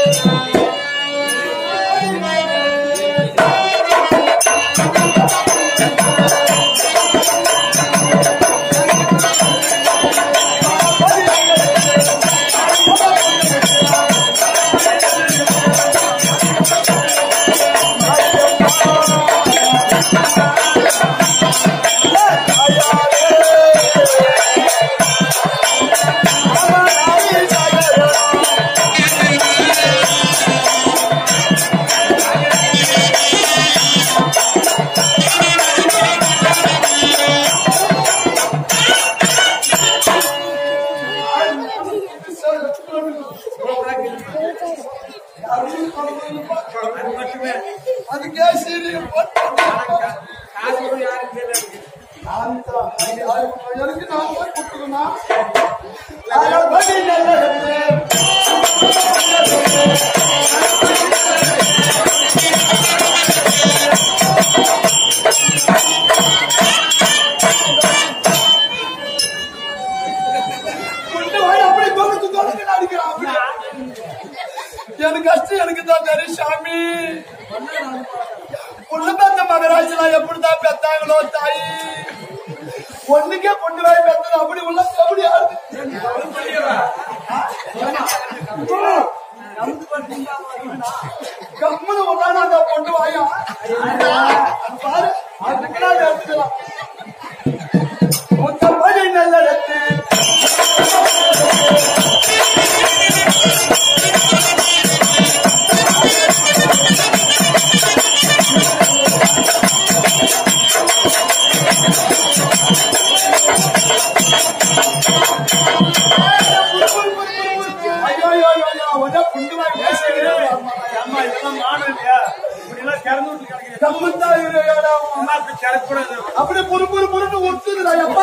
அதுக்கே சரி எனக்கு நான் போய் கொடுத்துக்கணும் கொண்டு வாய் அப்படி தொலைச்சு தொலைச்சு அடிக்கிறான் அப்படி. எனக்கு கஷ்டம் எனக்கு தான் தெரியும் சாமி புள்ள பெத்த மகராஜெல்லாம் எப்படிதான் பெத்தாங்களோ தாயி ஒண்ணுக்கே கொண்டு போய் பெத்தது அப்படி உள்ள எப்படி ஆடுது கம்முனு உள்ளான அந்த பொண்ணு வாயா அது பாரு அதுக்குன்னா எடுத்துக்கலாம் உங்க பணி நல்ல இடத்து ஐயோ ஐயோ ஐயோ, ஐயோ உடனே புண்டு வாய் பேசுகிறேன் அம்மா இதெல்லாம் மானம் இல்லையா இப்படி எல்லாம் திறந்து விட்டு கிடக்குது கம்முத்தா இருடா அம்மா இப்படி திறக்கூடாது அப்படியே புரு புரு புருன்னு ஒத்துதுடா அப்பா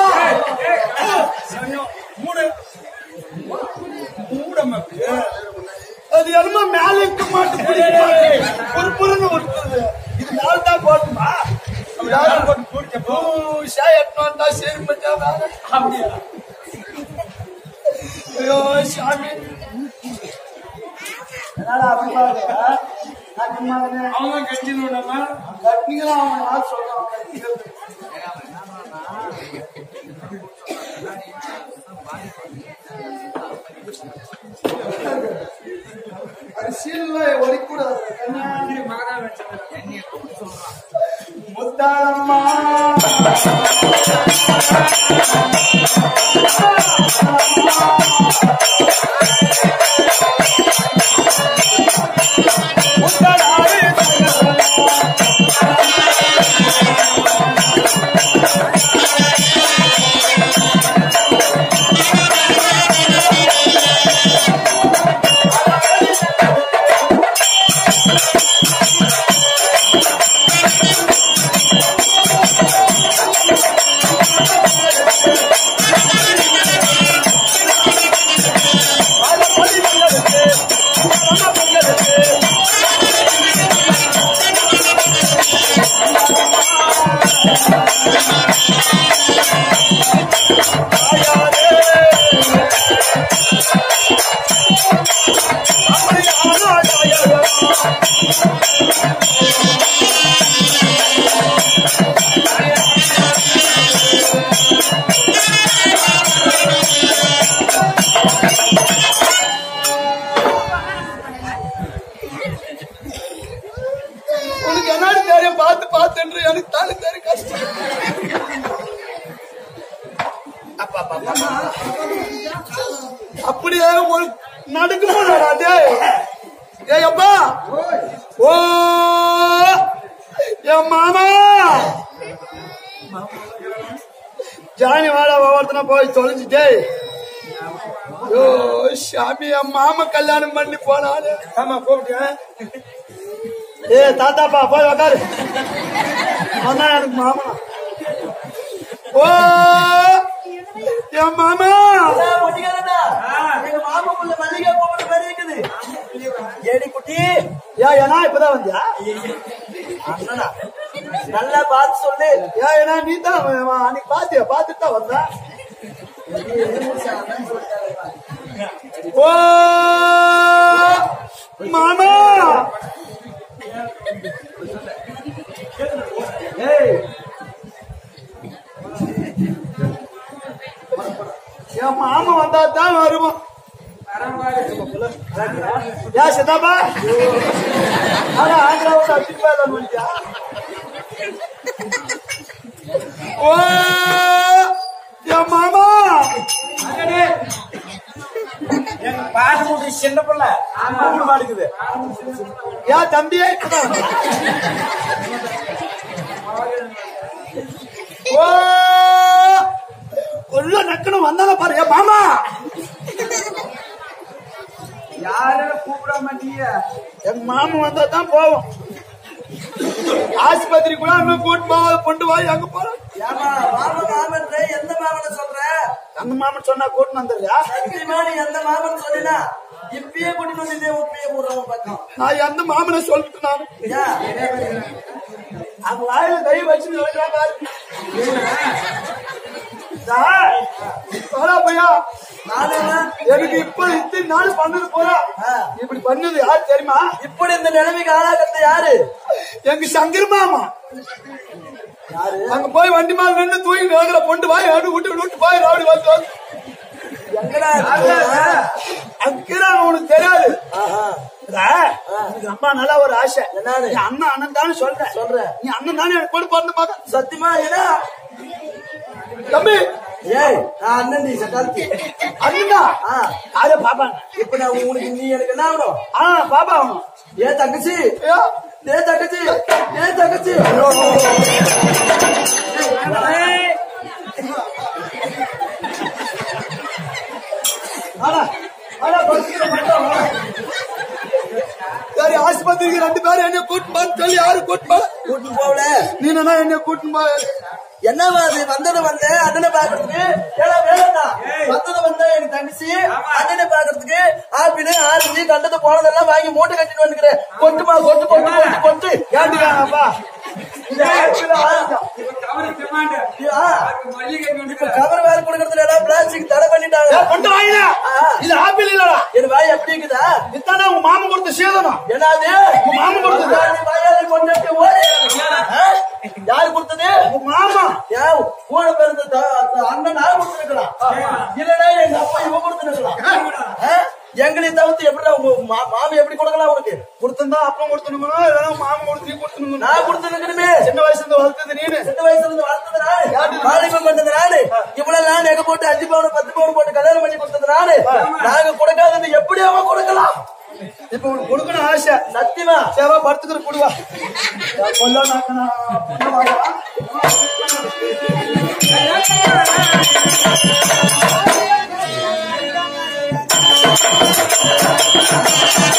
மூடு மூடம்மா இப்படி அது என்னமோ மேல இருக்க மாட்டு புரு புருன்னு ஒத்துது இது மேல தான் போட்டுமா யாரும் போட்டு போட்டு பூஷா எட்னோண்டா சரி மச்சான் அப்படியா ஐயோ சாமி என்னடா அப்படி பாருங்க அவங்க கட்சின்னு கட்டிங்களா அவன் யார் சொல்றான் கட்டிக்கிறது சீன்ல ஒடிக்கூடாது முத்தாளம்மா உனக்கு என்னடி தெரியும் பார்த்து பார்த்து என்று எனக்கு தானே தெரியும் கஷ்டம் அப்பா, அப்பா, அப்பா, அப்பா. அப்படியே ஒரு நடக்குமா டேய் ஏய் அப்பா ஓ என் மாமா ஜானி வாடா ஒவ்வொருத்தனா போய் தொலைஞ்சிட்டே ஐயோ சாமி என் மாமா கல்யாணம் பண்ணி போனாரு ஆமா கூப்பிட்டேன் ஏ தாத்தாப்பா போய் உக்காரு அண்ணா எனக்கு மாமா ஓ என் மாமா எங்க மாமா புள்ள மல்லிகை போட்டு மாதிரி இருக்குது ஏடி குட்டி ஏ ஏன்னா இப்பதான் வந்தியா அண்ணனா நல்லா பார்த்து சொல்லு ஏ ஏன்னா நீ தான் அன்னைக்கு பாத்தியா பாத்துட்டு தான் வந்த ஓ மாமா ஏய் என் மாமா வந்தா தான் வருவோம் ஏன் சித்தாப்பா ஆனா ஆந்திராவோட அடிப்பா தான் வந்துட்டியா ஓ என் மாமா எங்க பாட்டு மூட்டி சின்ன பிள்ளை கூப்பிட மாட்டேங்குது ஏன் தம்பியே இப்பதான் ஓ உள்ள நக்கணும் வந்தாங்க பாரு என் மாமா யாரும் கூப்பிட மாட்டீங்க எங்க மாமா வந்தா தான் போவோம் ஆஸ்பத்திரி கூட இன்னும் கூட்டு போ கொண்டு போய் அங்க போறோம் ஏமா மாமன் மாமன் எந்த மாமனை சொல்ற அந்த மாமன் சொன்னா கூட்டு வந்துடுறியா சத்தியமா நீ எந்த மாமன் சொன்னா இப்பயே கூட்டிட்டு வந்து இதே உப்பையே போடுறவன் பக்கம் நான் எந்த மாமனை சொல்லிட்டு நான் ஏன் அந்த வாயில கை வச்சு வைக்கிறாங்க பையா நானே எனக்கு இப்ப இத்தனை நாள் பண்ணது போறா ஆ. இப்படி பண்ணது யார் தெரியுமா இப்படி இந்த நிலைமைக்கு ஆளாகிறது யாரு எங்க சங்கர் மாமா யாரு அங்க போய் வண்டி மேல நின்று தூங்கி நோக்கிற பொண்டு வாய் அடு விட்டு விட்டு போய் ராவடி வந்து வந்து. எங்கடா இருக்கு? அங்கதான் உனக்கு தெரியாது ஆஹா. இதா, எனக்கு ரொம்ப நல்லா ஒரு ஆசை என்னது? நீ அண்ணன் அண்ணன் தானே சொல்றேன் சொல்றேன். நீ அண்ணன் தானே எனக்கு கூட பிறந்த மகன் சத்தியமா ஏன்னா தம்பி ஏய் நான் அண்ணன் நீ சக்காலத்தி அண்ணா ஆ யாரே பாப்பாங்க இப்ப நான் உனக்கு நீ எனக்கு என்ன ஆகணும் ஆ பாப்பா அவனும் ஏ தங்கச்சி ஐயோ, ஏ தங்கச்சி ஏ தங்கச்சி ஆனா, ஆனா, பஸ்ல மட்டும் வா. சரி ஆஸ்பத்திரிக்கு ரெண்டு பேரும் என்ன கூட்டு போன்னு சொல்லி யாரு கூட்டு போல கூட்டிட்டு போகல நீ என்ன என்ன கூட்டு போ என்னவா அது வந்தது வந்தேன் அண்ணனை பாக்குறதுக்கு ஏடா வேலைண்ணா வந்தது வந்தேன் எனக்கு தங்கச்சி அண்ணனை பாக்குறதுக்கு ஆப்பிள் ஆரஞ்சு கண்டது போனதெல்லாம் வாங்கி மூட்டை கட்டிட்டு வந்துக்கிறேன் கொட்டுமா கொட்டு கொட்டு கொட்டு கொட்டு கேட்டுக்காங்கப்பா இந்த ஆப்பிள் ஆரஞ்சா ஆ, இப்ப கவர் வேற கொடுக்கறதுல எல்லாம் பிளாஸ்டிக் தடை பண்ணிட்டாங்க கொண்டு வாங்கினா இது ஆப்பிள் இல்லடா என் வாய் எப்படி இருக்குதா இதானே உங்க மாமன் கொடுத்த சீதனம் என்னது உங்க மாமன் கொடுத்தது நீ வாயால கொண்டுட்டு ஓடி. ஆ? யாரு கொடுத்தது உங்க மாமா ஏன் கூட பிறந்த த- த- அண்ணன் நான் கொடுத்துருக்கலாம் இல்லனா எங்க அப்பா இவன் கொடுத்துருக்கலாம் எங்களை தவிர்த்து எப்படி உங்க மா- மாமி எப்படி கொடுக்கலாம் உனக்கு கொடுத்திருந்தா அப்பா கொடுத்துருக்கணும் இல்லைன்னா மாமன் கொடுத்து நீ கொடுத்துருக்கணும் நான் கொடுத்துருக்கணுமே சின்ன வயசுல இருந்து வளர்த்தது நீனு சின்ன வயசுல இருந்து வளர்த்தது நானு வாலிபம் பண்ணது நானு இவ்வளவு நான் நகை போட்டு அஞ்சு பவுன் பத்து பவுன் போட்டு கல்யாணம் பண்ணி கொடுத்தது நானு நாங்க கொடுக்காதது எப்படி அவன் கொடுக்கலாம் இப்ப உனக்கு கொடுக்கணும் ஆசை சத்தியமா சேவா படுத்துக்கிற குடுவா கொல்ல நாக்கனா Thank